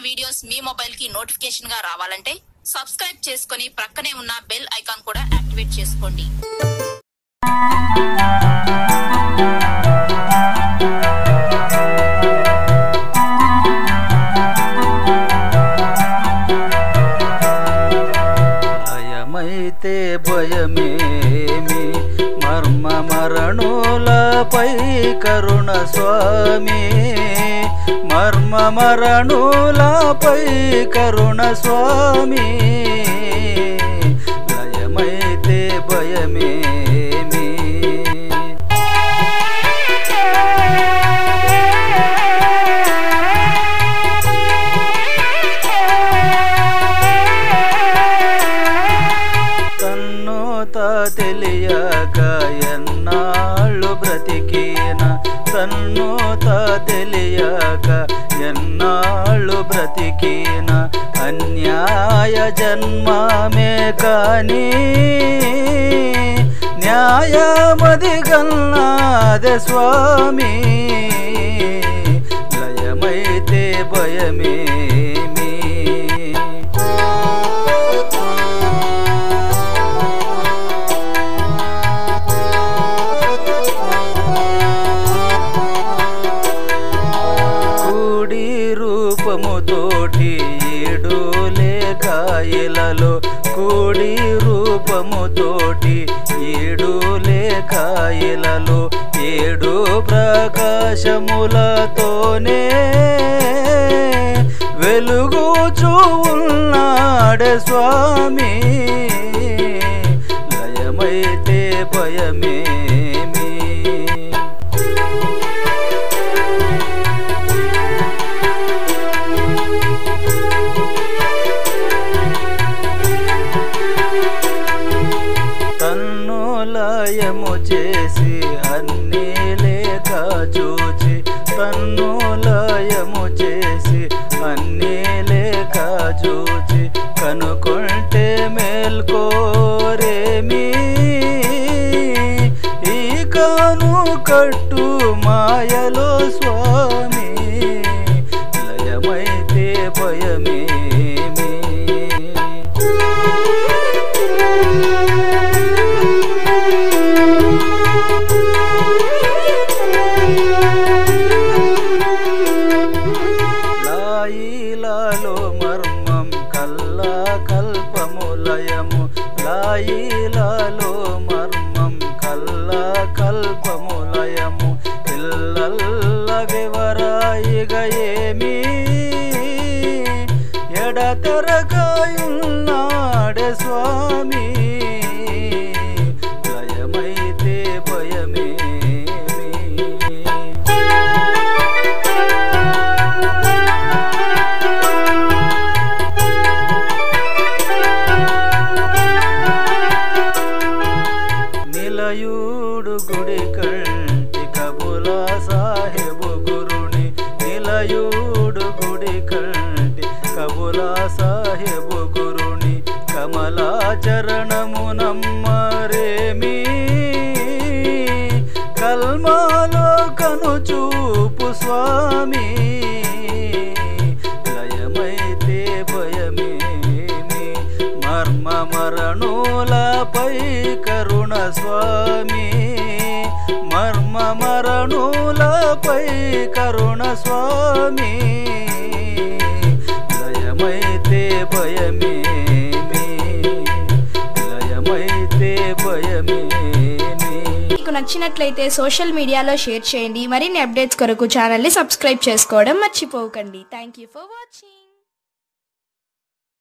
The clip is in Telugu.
వీడియోస్ మీ మొబైల్ కి నోటిఫికేషన్ గా రావాలంటే సబ్స్క్రైబ్ చేసుకుని ప్రక్కనే ఉన్న బెల్ ఐకాన్ కూడా యాక్టివేట్ చేసుకోండి భయమైతే భయమేమి మర్మ మరణులపై కరుణ స్వామి మర్మ మరణులపై కరుణ స్వామి భయమైతే భయమేమి తన్నోత తెలియక ఎన్నాళ్ళు బ్రతికిన తన్నోత తెలియక ఎన్నాళ్ళు బ్రతికిన అన్యాయ జన్మమే కాని న్యాయమది గన్నాద స్వామి లయమైతే భయమేమి కూడి రూపముతోటి ఏడులే కాయలలో కూడి రూపముతోటి ఏడులే కాయలలో ఏడు ప్రకాశములతోనే వెలుగుచూ ఉన్నాడు స్వామి లయమైతే భయమేమి తన్ను లయము చేసి అన్ని లేక చూచి తన్ను లయము చేసి అన్ని లేక చూచి కనుకుంటే మేల్కోరేమి ఈ కాను కట్టు మాయలో స్వామి లయమైతే భయమేమి లాయిలాలో మర్మం కల్లా కల్పములయము లాయిలాలో మర్మం కల్లా కల్పములయము ఇల్లల్ల వివరాయిగ ఏమి ఎడతెరకాయున్నాడే స్వామి లయమైతే భయమేమి నిలయుడు గుడి కంటి కబులా సాహెబు గురుని నిలయుడు గుడి కంటి కబులా సాహెబు గురుని కమలాచరణము నమ్మరేమి కల్మాలో కనుచూపు స్వామి లయమైతే భయమేమి మర్మ మరణులపై కరుణ స్వామి మర్మ మరణులపై కరుణ స్వామి లయమైతే భయమేమి లయమైతే భయమేమి మీకు నచ్చినట్లయితే సోషల్ మీడియాలో షేర్ చేయండి మరిన్ని అప్డేట్స్ కొరకు ఛానల్ని సబ్స్క్రైబ్ చేసుకోవడం మర్చిపోకండి థ్యాంక్ యూ ఫర్ వాచింగ్